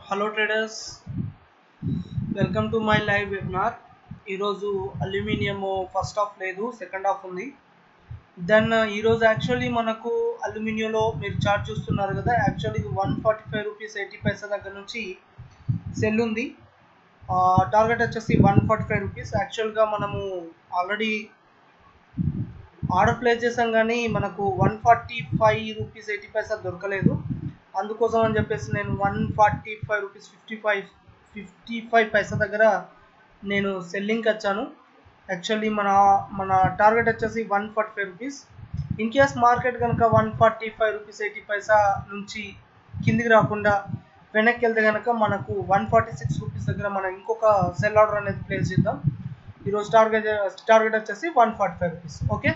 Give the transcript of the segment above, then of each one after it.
hello traders welcome to my live webinar ఈరోజు aluminium first half లేదు second half ఉంది then ఈరోజు actually మనకు అల్యూమినియంలో మీరు చార్ట్ చూస్తున్నారు కదా యాక్చువల్లీ ఇది one forty five rupees eighty paisa దగ్గర నుంచి సెల్ ఉంది టార్గెట్ వచ్చేసి వన్ ఫార్టీ ఫైవ్ రూపీస్ యాక్చువల్గా మనము ఆల్రెడీ ఆర్డర్ ప్లేస్ చేసాం కానీ మనకు one forty five rupees eighty paisa దొరకలేదు అందుకోసం అని చెప్పేసి నేను one forty five rupees fifty five fifty five paisa దగ్గర నేను సెల్లింగ్కి వచ్చాను యాక్చువల్లీ మన మన టార్గెట్ వచ్చేసి one forty five rupees in case market కనుక one forty five rupees eighty paisa నుంచి కిందికి రాకుండా వెనక్కి వెళ్తే కనుక మనకు వన్ ఫార్టీ సిక్స్ రూపీస్ దగ్గర మనం ఇంకొక సెల్ ఆర్డర్ అనేది ప్లేస్ చేద్దాం ఈరోజు టార్గెట్ టార్గెట్ వచ్చేసి one forty five rupees okay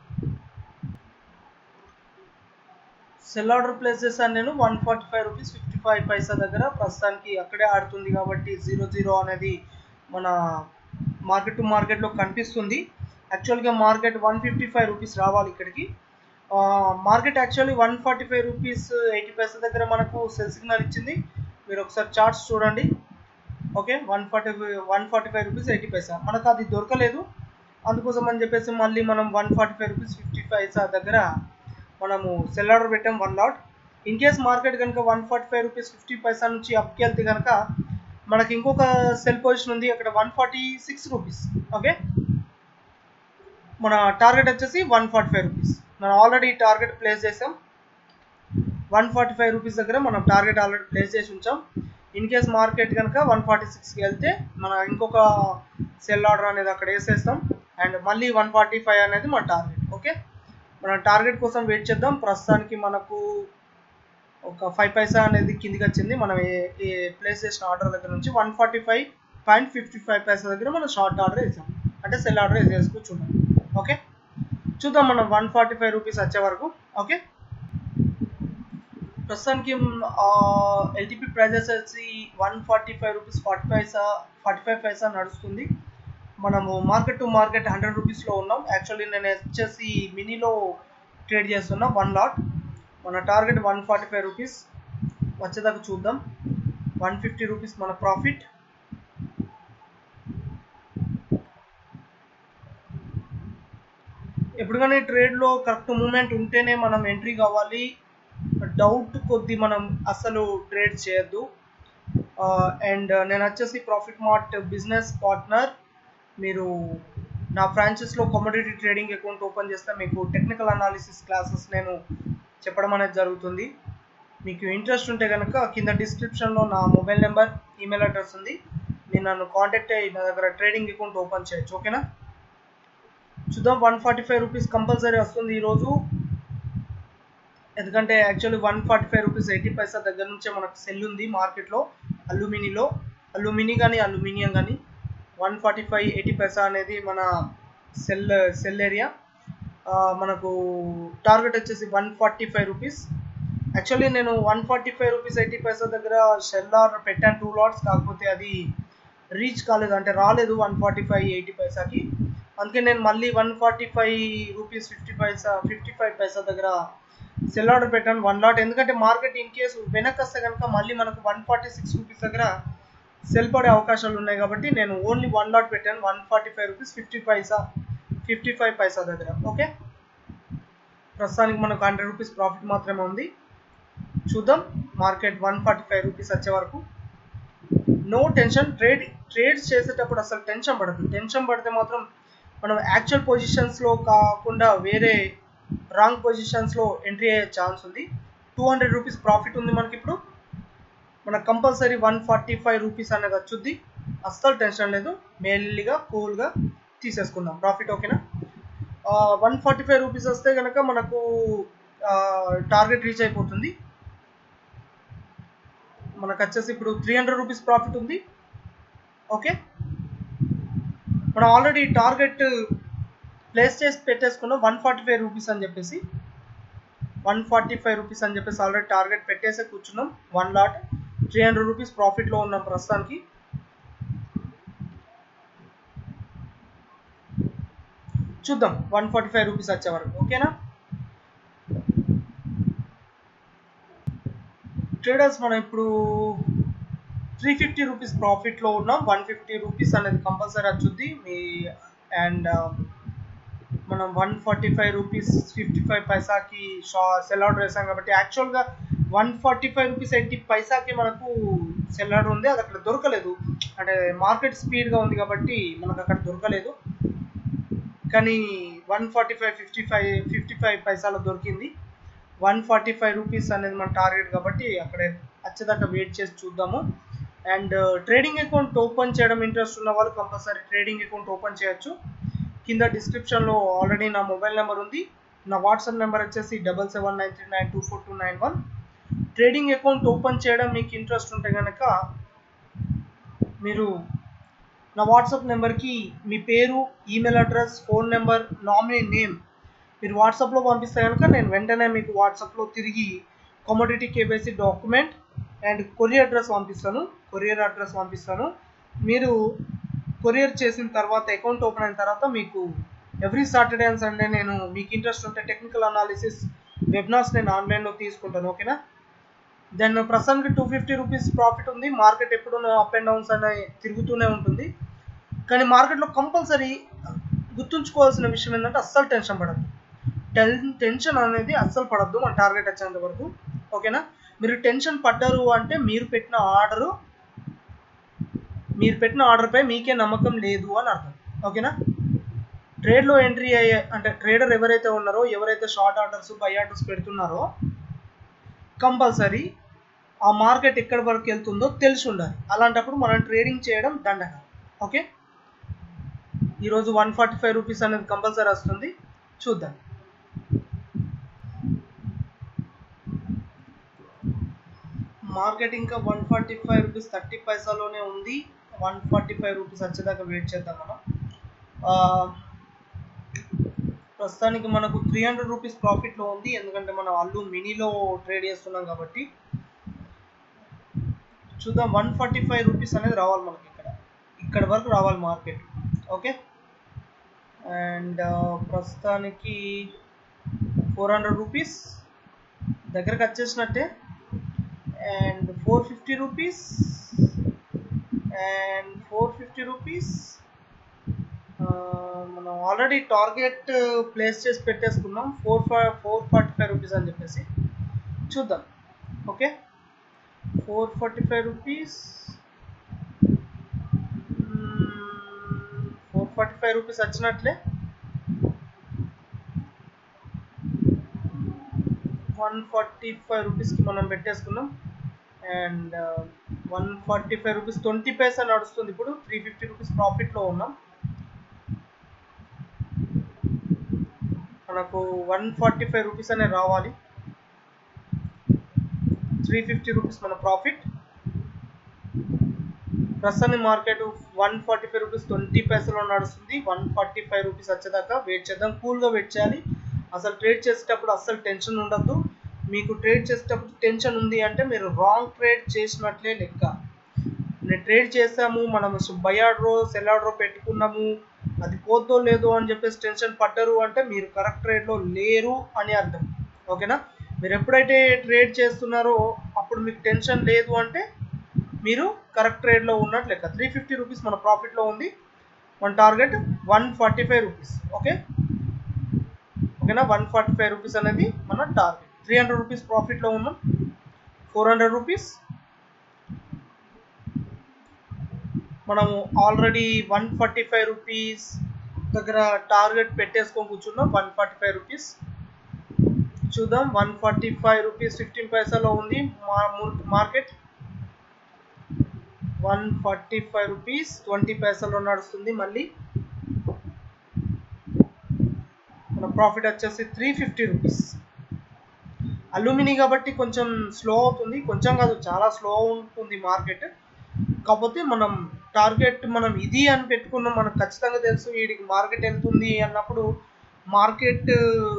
sell order place చేశాను నేను one forty five rupees fifty five paisa దగ్గర ప్రస్తుతానికి అక్కడే ఆడుతుంది కాబట్టి జీరో జీరో అనేది మన మార్కెట్ టు మార్కెట్లో కనిపిస్తుంది యాక్చువల్గా market one fifty five rupees రావాలి ఇక్కడికి market actually one forty five rupees eighty paisa దగ్గర మనకు సెల్ సిగ్నల్ ఇచ్చింది మీరు ఒకసారి చార్ట్స్ చూడండి okay one forty one forty five rupees eighty paisa మనకు అది దొరకలేదు అందుకోసం అని చెప్పేసి మళ్ళీ మనం one forty five rupees fifty paisa దగ్గర మనము సెల్ ఆర్డర్ పెట్టాం one lot in case market కనుక one forty five rupees fifty paisa నుంచి అప్కి వెళ్తే కనుక మనకి ఇంకొక సెల్ పొజిషన్ ఉంది అక్కడ one forty six rupees okay మన టార్గెట్ వచ్చేసి వన్ ఫార్టీ ఫైవ్ రూపీస్ మనం ఆల్రెడీ టార్గెట్ ప్లేస్ చేసాం వన్ ఫార్టీ ఫైవ్ రూపీస్ దగ్గర మనం టార్గెట్ ఆల్రెడీ ప్లేస్ చేసి ఉంచాం ఇన్ కేస్ మార్కెట్ కనుక వన్ ఫార్టీ సిక్స్కి వెళ్తే మన ఇంకొక సెల్ ఆర్డర్ అనేది అక్కడ వేసేస్తాం అండ్ మళ్ళీ వన్ ఫార్టీ ఫైవ్ అనేది మన టార్గెట్ ఓకే మన టార్గెట్ కోసం వెయిట్ చేద్దాం ప్రస్తుతానికి మనకు ఒక ఫైవ్ పైసా అనేది కిందికి వచ్చింది మనం ఏ ఏ ప్లేస్ చేసిన ఆర్డర్ దగ్గర నుంచి one forty five point fifty five paisa దగ్గర మనం షార్ట్ ఆర్డర్ వేసాం అంటే సెల్ ఆర్డర్ వేసేసి కూర్చున్నాం ఓకే చూద్దాం మనం వన్ ఫార్టీ ఫైవ్ రూపీస్ వచ్చే వరకు ఓకే ప్రస్తుతానికి ఎల్టీపీ ప్రైజెస్ వచ్చి one forty five rupees forty paisa forty five paisa నడుస్తుంది మనము మార్కెట్ టు మార్కెట్ హండ్రెడ్ రూపీస్లో ఉన్నాం యాక్చువల్లీ నేను వచ్చేసి మినీలో ట్రేడ్ చేస్తున్నా వన్ లాట్ మన target one forty five rupees వచ్చేదాకా చూద్దాం వన్ ఫిఫ్టీ రూపీస్ మన ప్రాఫిట్ ఎప్పుడు కానీ ట్రేడ్లో కరెక్ట్ మూమెంట్ ఉంటేనే మనం ఎంట్రీ కావాలి డౌట్ కొద్ది మనం అసలు ట్రేడ్ చేయొద్దు అండ్ నేను వచ్చేసి ప్రాఫిట్ మార్ట్ బిజినెస్ పార్ట్నర్ మీరు నా ఫ్రాంచైస్లో కమోడిటీ ట్రేడింగ్ అకౌంట్ ఓపెన్ చేస్తే మీకు టెక్నికల్ అనాలిసిస్ క్లాసెస్ నేను చెప్పడం అనేది జరుగుతుంది మీకు ఇంట్రెస్ట్ ఉంటే కనుక కింద డిస్క్రిప్షన్లో నా మొబైల్ నెంబర్ ఈమెయిల్ అడ్రస్ ఉంది మీరు నన్ను కాంటాక్ట్ అయ్యి నా దగ్గర ట్రేడింగ్ అకౌంట్ ఓపెన్ చేయొచ్చు ఓకేనా చూద్దాం one forty five rupees compulsory వస్తుంది ఈరోజు ఎందుకంటే actually one forty five rupees eighty paisa దగ్గర నుంచే మనకు సెల్ ఉంది మార్కెట్లో అల్యూమినిలో అల్యూమిని కానీ అల్యూమినియం కానీ one forty five eighty paisa అనేది మన సెల్ సెల్ ఏరియా మనకు టార్గెట్ వచ్చేసి one forty five rupees actually నేను one forty five rupees eighty paisa దగ్గర షెల్ ఆర్డర్ పెట్టాను టూ లాట్స్ కాకపోతే అది రీచ్ కాలేదు అంటే రాలేదు వన్ ఫార్టీ ఫైవ్ ఎయిటీ పైసాకి అందుకే నేను మళ్ళీ one forty five rupees fifty paisa fifty five paisa దగ్గర సెల్ ఆర్డర్ పెట్టాను వన్ లాట్ ఎందుకంటే మార్కెట్ ఇన్ కేసు వెనక్కి వస్తే కనుక మళ్ళీ మనకు వన్ ఫార్టీ సిక్స్ రూపీస్ దగ్గర సెల్ పడే అవకాశాలు ఉన్నాయి కాబట్టి నేను ఓన్లీ వన్ లాట్ పెట్టాను one forty five rupees fifty paisa fifty five paisa దగ్గర ఓకే ప్రస్తుతానికి మనకు హండ్రెడ్ రూపీస్ ప్రాఫిట్ మాత్రమే ఉంది చూద్దాం market one forty five rupees వచ్చే వరకు నో టెన్షన్ ట్రేడ్ ట్రేడ్స్ చేసేటప్పుడు అసలు టెన్షన్ పడదు టెన్షన్ పడితే మాత్రం మనం యాక్చువల్ పొజిషన్స్లో కాకుండా వేరే రాంగ్ పొజిషన్స్లో ఎంట్రీ అయ్యే ఛాన్స్ ఉంది టూ హండ్రెడ్ రూపీస్ ప్రాఫిట్ ఉంది మనకి ఇప్పుడు మనకు compulsory one forty five rupees అనేది వచ్చుద్ది అస్సలు టెన్షన్ లేదు మెల్లిగా కూల్గా తీసేసుకుందాం ప్రాఫిట్ ఓకేనా వన్ ఫార్టీ ఫైవ్ రూపీస్ వస్తే కనుక మనకు టార్గెట్ రీచ్ అయిపోతుంది మనకు వచ్చేసి ఇప్పుడు త్రీ హండ్రెడ్ రూపీస్ ప్రాఫిట్ ఉంది ఓకే మనం ఆల్రెడీ టార్గెట్ ప్లేస్ చేసి పెట్టేసుకున్నాం వన్ ఫార్టీ ఫైవ్ రూపీస్ అని చెప్పేసి వన్ ఫార్టీ ఫైవ్ రూపీస్ అని చెప్పేసి ఆల్రెడీ టార్గెట్ పెట్టేసే కూర్చున్నాం one lot three hundred rupees ప్రాఫిట్లో ఉన్నాం ప్రస్తుతానికి చూద్దాం వన్ ఫార్టీ ఫైవ్ రూపీస్ వచ్చే వరకు ఓకేనా ట్రేడర్స్ మనం ఇప్పుడు త్రీ ఫిఫ్టీ రూపీస్ ప్రాఫిట్లో ఉన్నాం వన్ ఫిఫ్టీ రూపీస్ అనేది కంపల్సరీ వచ్చుద్ది మీ అండ్ మనం one forty five rupees fifty five పైసాకి షా సెల్ ఆర్డర్ వేసాం కాబట్టి యాక్చువల్గా one forty five rupees eighty పైసాకి మనకు సెల్ ఆర్డర్ ఉంది అది అక్కడ దొరకలేదు అంటే మార్కెట్ స్పీడ్గా ఉంది కాబట్టి మనకు అక్కడ దొరకలేదు కానీ one forty five fifty five fifty five పైసాలో దొరికింది వన్ ఫార్టీ ఫైవ్ రూపీస్ అనేది మన టార్గెట్ కాబట్టి అక్కడ వచ్చేదాకా వెయిట్ చేసి చూద్దాము అండ్ ట్రేడింగ్ అకౌంట్ ఓపెన్ చేయడం ఇంట్రెస్ట్ ఉన్న వాళ్ళు కంపల్సరీ ట్రేడింగ్ అకౌంట్ ఓపెన్ చేయొచ్చు కింద డిస్క్రిప్షన్లో ఆల్రెడీ నా మొబైల్ నెంబర్ ఉంది నా వాట్సాప్ నెంబర్ వచ్చేసి double seven nine three nine two four two nine one trading account open చేయడం మీకు ఇంట్రెస్ట్ ఉంటే కనుక మీరు నా వాట్సాప్ నెంబర్కి మీ పేరు email address phone number nominee name మీరు వాట్సాప్లో పంపిస్తే కనుక నేను వెంటనే మీకు వాట్సాప్లో తిరిగి commodity KYC document and courier address పంపిస్తాను కొరియర్ అడ్రస్ పంపిస్తాను మీరు కొరియర్ చేసిన తర్వాత అకౌంట్ ఓపెన్ అయిన తర్వాత మీకు ఎవ్రీ సాటర్డే అండ్ సండే నేను మీకు ఇంట్రెస్ట్ ఉంటే టెక్నికల్ అనాలిసిస్ వెబ్నార్స్ నేను ఆన్లైన్లో తీసుకుంటాను ఓకేనా దెన్ ప్రస్తుతానికి టూ ఫిఫ్టీ రూపీస్ ప్రాఫిట్ ఉంది మార్కెట్ ఎప్పుడు అప్ అండ్ డౌన్స్ అనే తిరుగుతూనే ఉంటుంది కానీ మార్కెట్లో కంపల్సరీ గుర్తుంచుకోవాల్సిన విషయం ఏంటంటే అస్సలు టెన్షన్ పడద్దు టెన్ టెన్షన్ అనేది అస్సలు పడద్దు మన టార్గెట్ వచ్చేంత వరకు ఓకేనా మీరు టెన్షన్ పడ్డారు అంటే మీరు పెట్టిన ఆర్డరు మీరు పెట్టిన ఆర్డర్పై మీకే నమ్మకం లేదు అని అర్థం ఓకేనా ట్రేడ్లో ఎంట్రీ అయ్యే అంటే ట్రేడర్ ఎవరైతే ఉన్నారో ఎవరైతే షార్ట్ ఆర్డర్స్ బై ఆర్డర్స్ పెడుతున్నారో కంపల్సరీ ఆ మార్కెట్ ఎక్కడి వరకు వెళ్తుందో తెలిసి ఉండాలి అలాంటప్పుడు మనం ట్రేడింగ్ చేయడం దండగ ఓకే ఈరోజు వన్ ఫార్టీ ఫైవ్ రూపీస్ అనేది కంపల్సరీ వస్తుంది చూద్దాం మార్కెట్ ఇంకా one forty five rupees thirty పైసాలోనే ఉంది వన్ ఫార్టీ ఫైవ్ రూపీస్ వచ్చేదాకా వెయిట్ చేద్దాం మనం ప్రస్తుతానికి మనకు త్రీ హండ్రెడ్ రూపీస్ ప్రాఫిట్లో ఉంది ఎందుకంటే మనం అల్లు మినీలో ట్రేడ్ చేస్తున్నాం కాబట్టి చూద్దాం వన్ ఫార్టీ ఫైవ్ రూపీస్ అనేది రావాలి మనకి ఇక్కడ ఇక్కడ వరకు రావాలి మార్కెట్ ఓకే అండ్ ప్రస్తుతానికి ఫోర్ హండ్రెడ్ రూపీస్ దగ్గరకు వచ్చేసినట్టే and four fifty rupees and four fifty rupees మనం ఆల్రెడీ టార్గెట్ ప్లేస్ చేసి పెట్టేసుకున్నాం four five four forty five rupees అని చెప్పేసి చూద్దాం okay four forty five rupees four forty five rupees వచ్చినట్లే వన్ ఫార్టీ ఫైవ్ రూపీస్కి మనం పెట్టేసుకున్నాం and one forty five rupees twenty paisa నడుస్తుంది ఇప్పుడు త్రీ ఫిఫ్టీ రూపీస్ ప్రాఫిట్లో ఉన్నాం మనకు వన్ ఫార్టీ ఫైవ్ రూపీస్ అనే రావాలి త్రీ ఫిఫ్టీ రూపీస్ మన ప్రాఫిట్ ప్రస్తుతానికి market one forty five rupees twenty పైసలో నడుస్తుంది వన్ ఫార్టీ ఫైవ్ రూపీస్ వచ్చేదాకా వెయిట్ చేద్దాం కూల్గా వెయిట్ చేయాలి అసలు ట్రేడ్ చేసేటప్పుడు అస్సలు టెన్షన్ ఉండద్దు మీకు ట్రేడ్ చేసేటప్పుడు టెన్షన్ ఉంది అంటే మీరు రాంగ్ ట్రేడ్ చేసినట్లే లెక్క నేను ట్రేడ్ చేసాము మనం బై ఆర్డర్ సెల్ ఆర్డర్ పెట్టుకున్నాము అది పోద్దో లేదో అని చెప్పేసి టెన్షన్ పడ్డరు అంటే మీరు కరెక్ట్ ట్రేడ్లో లేరు అని అర్థం ఓకేనా మీరు ఎప్పుడైతే ట్రేడ్ చేస్తున్నారో అప్పుడు మీకు టెన్షన్ లేదు అంటే మీరు కరెక్ట్ ట్రేడ్లో ఉన్నట్లు లెక్క త్రీ ఫిఫ్టీ రూపీస్ మన ప్రాఫిట్లో ఉంది మన target one forty five rupees okay ఓకేనా వన్ ఫార్టీ ఫైవ్ రూపీస్ అనేది మన టార్గెట్ త్రీ హండ్రెడ్ రూపీస్ ప్రాఫిట్లో ఉన్నాం ఫోర్ హండ్రెడ్ రూపీస్ మనము already one forty five rupees దగ్గర టార్గెట్ పెట్టేసుకొని కూర్చున్నాం వన్ ఫార్టీ ఫైవ్ రూపీస్ చూద్దాం one forty five rupees fifteen పైసాలో ఉంది market one forty five rupees twenty పైసాలో నడుస్తుంది మళ్ళీ మన ప్రాఫిట్ వచ్చేసి త్రీ ఫిఫ్టీ రూపీస్ అల్యూమిని కాబట్టి కొంచెం స్లో అవుతుంది కొంచెం కాదు చాలా స్లో ఉంటుంది మార్కెట్ కాకపోతే మనం టార్గెట్ మనం ఇది అని పెట్టుకున్నాం మనకు ఖచ్చితంగా తెలుసు వీడికి మార్కెట్ వెళ్తుంది అన్నప్పుడు మార్కెట్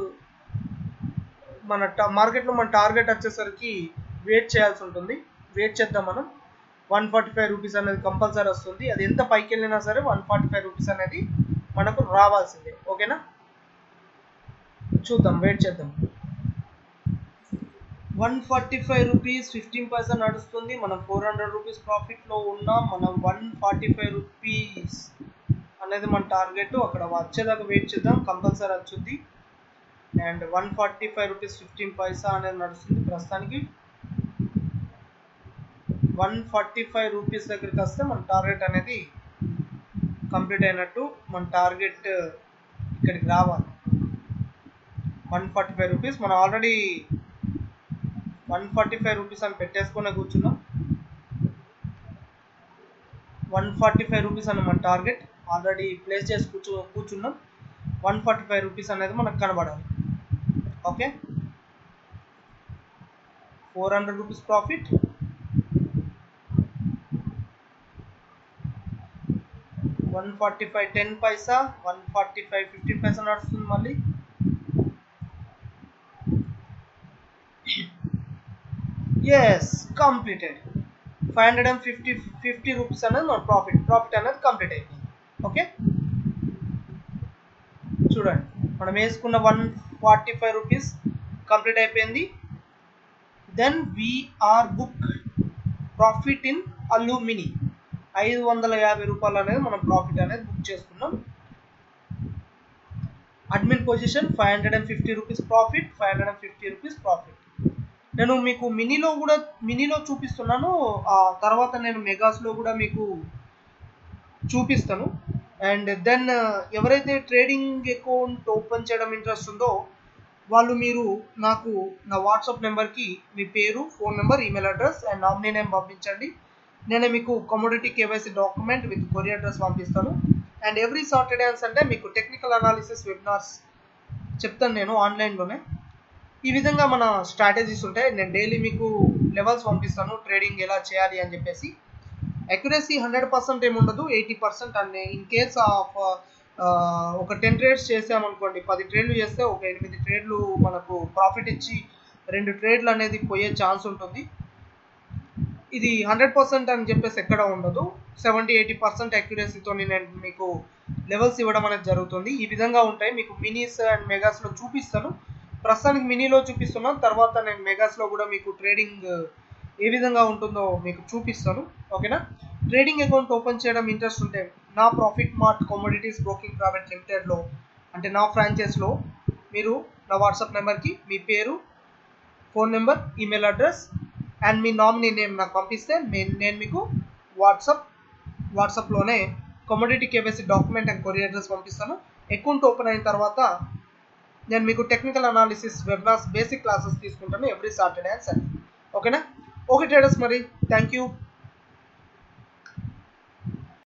మన మార్కెట్లో మన టార్గెట్ వచ్చేసరికి వెయిట్ చేయాల్సి ఉంటుంది వెయిట్ చేద్దాం మనం వన్ ఫార్టీ ఫైవ్ రూపీస్ అనేది కంపల్సరీ వస్తుంది అది ఎంత పైకి వెళ్ళినా సరే వన్ ఫార్టీ ఫైవ్ రూపీస్ అనేది మనకు రావాల్సిందే ఓకేనా చూద్దాం వెయిట్ చేద్దాం one forty five rupees fifteen paisa నడుస్తుంది మనం ఫోర్ హండ్రెడ్ రూపీస్ ప్రాఫిట్లో ఉన్నాం మనం వన్ ఫార్టీ ఫైవ్ రూపీస్ అనేది మన టార్గెట్ అక్కడ వచ్చేదాకా వెయిట్ చేద్దాం కంపల్సరీ వచ్చింది and one forty five rupees fifteen paisa అనేది నడుస్తుంది ప్రస్తుతానికి వన్ ఫార్టీ ఫైవ్ రూపీస్ దగ్గరికి వస్తే మన టార్గెట్ అనేది కంప్లీట్ అయినట్టు మన టార్గెట్ ఇక్కడికి రావాలి వన్ ఫార్టీ ఫైవ్ రూపీస్ మనం already one forty five rupees అని పెట్టేసుకునే కూర్చున్నాం వన్ ఫార్టీ ఫైవ్ రూపీస్ అని మన టార్గెట్ ఆల్రెడీ ప్లేస్ చేసి కూర్చో కూర్చున్నాం వన్ ఫార్టీ ఫైవ్ రూపీస్ అనేది మనకు కనబడాలి okay four hundred rupees profit one forty five ten paisa one forty five fifteen paisa నడుస్తుంది మళ్ళీ yes completed five hundred and fifty fifty rupees అనేది మన ప్రాఫిట్ ప్రాఫిట్ అనేది కంప్లీట్ అయిపోయింది ఓకే చూడండి మనం వేసుకున్న one forty five rupees complete అయిపోయింది then we're book profit in అల్యూమిని ఐదు వందల యాభై రూపాయలు అనేది మనం ప్రాఫిట్ అనేది బుక్ చేసుకున్నాం admin position five hundred and fifty rupees profit five hundred and fifty rupees profit నేను మీకు మినీలో కూడా మినీలో చూపిస్తున్నాను ఆ తర్వాత నేను మెగాస్లో కూడా మీకు చూపిస్తాను అండ్ దెన్ ఎవరైతే ట్రేడింగ్ అకౌంట్ ఓపెన్ చేయడం ఇంట్రెస్ట్ ఉందో వాళ్ళు మీరు నాకు నా వాట్సాప్ నెంబర్కి మీ పేరు phone number email address and nominee name పంపించండి నేను మీకు commodity KYC document with courier address పంపిస్తాను అండ్ ఎవ్రీ సాటర్డే అని అంటే మీకు టెక్నికల్ అనాలిసిస్ వెబినార్స్ చెప్తాను నేను ఆన్లైన్లోనే ఈ విధంగా మన స్ట్రాటజీస్ ఉంటాయి నేను డైలీ మీకు లెవెల్స్ పంపిస్తాను ట్రేడింగ్ ఎలా చేయాలి అని చెప్పేసి అక్యురసీ హండ్రెడ్ పర్సెంట్ ఏమి ఉండదు ఎయిటీ పర్సెంట్ అండి ఇన్ కేస్ ఆఫ్ ఒక టెన్ ట్రేడ్స్ చేసామనుకోండి పది ట్రేడ్లు చేస్తే ఒక ఎనిమిది ట్రేడ్లు మనకు ప్రాఫిట్ ఇచ్చి రెండు ట్రేడ్లు అనేది పోయే ఛాన్స్ ఉంటుంది ఇది హండ్రెడ్ పర్సెంట్ అని చెప్పేసి ఎక్కడ ఉండదు సెవెంటీ ఎయిటీ పర్సెంట్ అక్యురసీతో నేను మీకు లెవెల్స్ ఇవ్వడం అనేది జరుగుతుంది ఈ విధంగా ఉంటాయి మీకు మినీస్ అండ్ మెగాస్లో చూపిస్తాను ప్రస్తుతానికి మినీలో చూపిస్తున్నాను తర్వాత నేను మెగాస్లో కూడా మీకు ట్రేడింగ్ ఏ విధంగా ఉంటుందో మీకు చూపిస్తాను ఓకేనా ట్రేడింగ్ అకౌంట్ ఓపెన్ చేయడం ఇంట్రెస్ట్ ఉంటే నా Profit Mart Commodities Broking Private లిమిటెడ్లో అంటే నా ఫ్రాంచైజ్లో మీరు నా వాట్సాప్ నెంబర్కి మీ పేరు phone number email address and మీ నామినీ నేమ్ నాకు పంపిస్తే నేను నేను మీకు వాట్సాప్ వాట్సాప్లోనే commodity KYC document and courier address పంపిస్తాను అకౌంట్ ఓపెన్ అయిన తర్వాత నేను మీకు technical analysis webinars basic classes తీసుకుంటాను ఎవ్రీ సాటర్డే అండ్ సండే ఓకేనా ఓకే ట్రేడర్స్ మరి థ్యాంక్ యూ